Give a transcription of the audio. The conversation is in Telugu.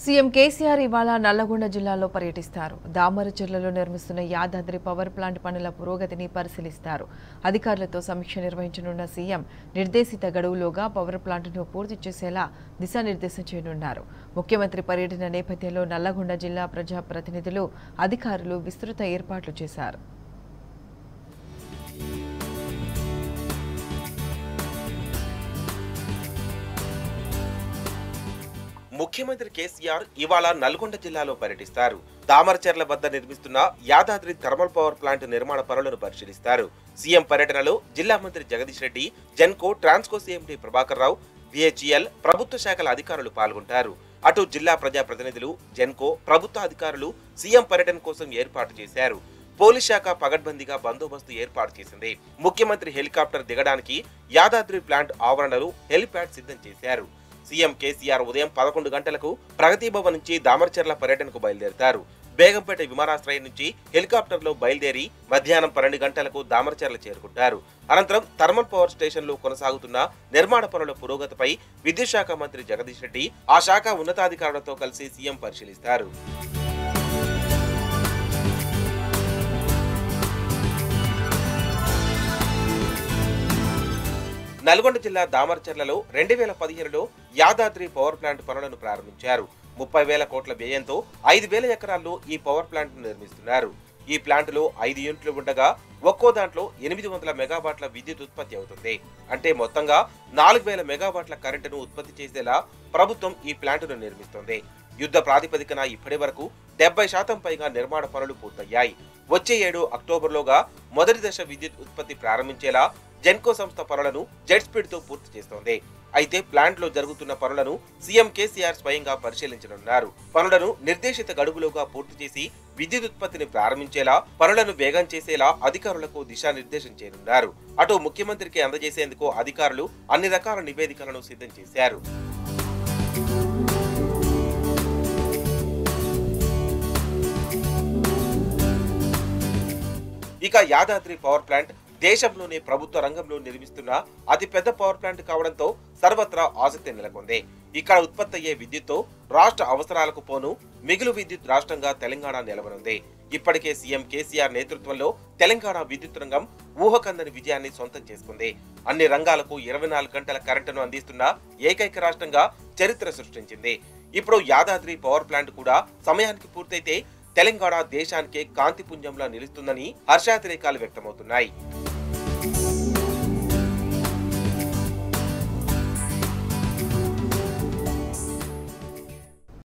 సీఎం కేసీఆర్ ఇవాళ నల్లగొండ జిల్లాలో పర్యటిస్తారు దామరచెర్లలో నిర్మిస్తున్న యాదాద్రి పవర్ ప్లాంట్ పనుల పురోగతిని పరిశీలిస్తారు అధికారులతో సమీక్ష నిర్వహించనున్న సీఎం నిర్దేశిత గడువులోగా పవర్ ప్లాంట్ను పూర్తి చేసేలా దిశానిర్దేశం చేయనున్నారు ముఖ్యమంత్రి పర్యటన నేపథ్యంలో నల్లగొండ జిల్లా ప్రజాప్రతినిధులు అధికారులు విస్తృత ఏర్పాట్లు చేశారు ముఖ్యమంత్రి కేసీఆర్ ఇవాళ నల్గొండ జిల్లాలో పర్యటిస్తారు దామరచెర్ల వద్ద నిర్మిస్తున్న యాదాద్రి థర్మల్ పవర్ ప్లాంట్ నిర్మాణ పనులను పరిశీలిస్తారు సీఎం పర్యటనలో జిల్లా మంత్రి జగదీష్ రెడ్డి జెన్కో ట్రాన్స్కో సీఎండీ ప్రభాకర్ రావు బిహెచ్ఈఎల్ ప్రభుత్వ శాఖల అధికారులు పాల్గొంటారు అటు జిల్లా ప్రజా ప్రతినిధులు జెన్కో ప్రభుత్వ అధికారులు సీఎం పర్యటన కోసం ఏర్పాటు చేశారు పోలీస్ శాఖ పగడ్బందీగా బందోబస్తు ఏర్పాటు చేసింది ముఖ్యమంత్రి హెలికాప్టర్ దిగడానికి యాదాద్రి ప్లాంట్ ఆవరణలో హెలిప్యాడ్ సిద్ధం చేశారు సీఎం కేసీఆర్ ఉదయం పదకొండు గంటలకు ప్రగతి భవన్ నుంచి దామరచెర్ల పర్యటనకు బయలుదేరుతారు బేగంపేట విమానాశ్రయం నుంచి హెలికాప్టర్లో బయలుదేరి మధ్యాహ్నం పన్నెండు గంటలకు దామరచెర్ల చేరుకుంటారు అనంతరం థర్మల్ పవర్ స్టేషన్లో కొనసాగుతున్న నిర్మాణ పనుల పురోగతిపై విద్యుత్ శాఖ మంత్రి జగదీష్ రెడ్డి ఆ శాఖ ఉన్నతాధికారులతో కలిసి సీఎం పరిశీలిస్తారు నల్గొండ జిల్లా దామరచర్లలో రెండు వేల పదిహేనులో యాదాద్రి పవర్ ప్లాంట్ పనులను ప్రారంభించారు ముప్పై వేల కోట్ల వ్యయంతో ఐదు వేల ఎకరాల్లో ఈ పవర్ ప్లాంట్ నిర్మిస్తున్నారు ఈ ప్లాంటులో ఐదు యూనిట్లు ఉండగా ఒక్కో దాంట్లో ఎనిమిది వందల మెగావాట్ల విద్యుత్ ఉత్పత్తి అవుతుంది అంటే మొత్తంగా నాలుగు వేల మెగావాట్ల కరెంటును ఉత్పత్తి చేసేలా ప్రభుత్వం ఈ ప్లాంటును నిర్మిస్తోంది యుద్ధ ప్రాతిపదికన ఇప్పటి వరకు డెబ్బై శాతం పైగా నిర్మాణ పనులు పూర్తయ్యాయి వచ్చే ఏడు అక్టోబర్లోగా మొదటి దశ విద్యుత్ ఉత్పత్తి ప్రారంభించేలా జెన్కో సంస్థ పనులను జెట్ స్పీడ్ తో పూర్తి చేస్తోంది అయితే ప్లాంట్ లో జరుగుతున్న పనులను సీఎం కేసీఆర్ స్వయంగా పరిశీలించనున్నారు పనులను నిర్దేశిత గడువులోగా పూర్తి చేసి విద్యుత్ ఉత్పత్తిని ప్రారంభించేలా పనులను వేగం చేసేలా అధికారులకు దిశానిర్దేశం చేయనున్నారు అటు ముఖ్యమంత్రికి అందజేసేందుకు అధికారులు అన్ని రకాల నివేదికలను సిద్ధం చేశారు ఇక యాదాద్రి పవర్ ప్లాంట్ దేశంలోనే ప్రభుత్వ రంగంలో నిర్మిస్తున్న అతిపెద్ద పవర్ ప్లాంట్ కావడంతో సర్వత్రా ఆసక్తి నెలకొంది ఇక్కడ ఉత్పత్తి అయ్యే విద్యుత్తో రాష్ట్ర అవసరాలకు పోను మిగులు విద్యుత్ రాష్ట్రంగా తెలంగాణ నిలవనుంది ఇప్పటికే సీఎం కేసీఆర్ నేతృత్వంలో తెలంగాణ విద్యుత్ రంగం ఊహకందని విజయాన్ని సొంతం చేసుకుంది అన్ని రంగాలకు ఇరవై నాలుగు గంటల కరెంటును అందిస్తున్న ఏకైక రాష్ట్రంగా చరిత్ర సృష్టించింది ఇప్పుడు యాదాద్రి పవర్ ప్లాంట్ కూడా సమయానికి పూర్తయితే తెలంగాణ దేశానికే కాంతిపుంజంలా నిలుస్తుందని హర్షాతిరేకాలు వ్యక్తమవుతున్నాయి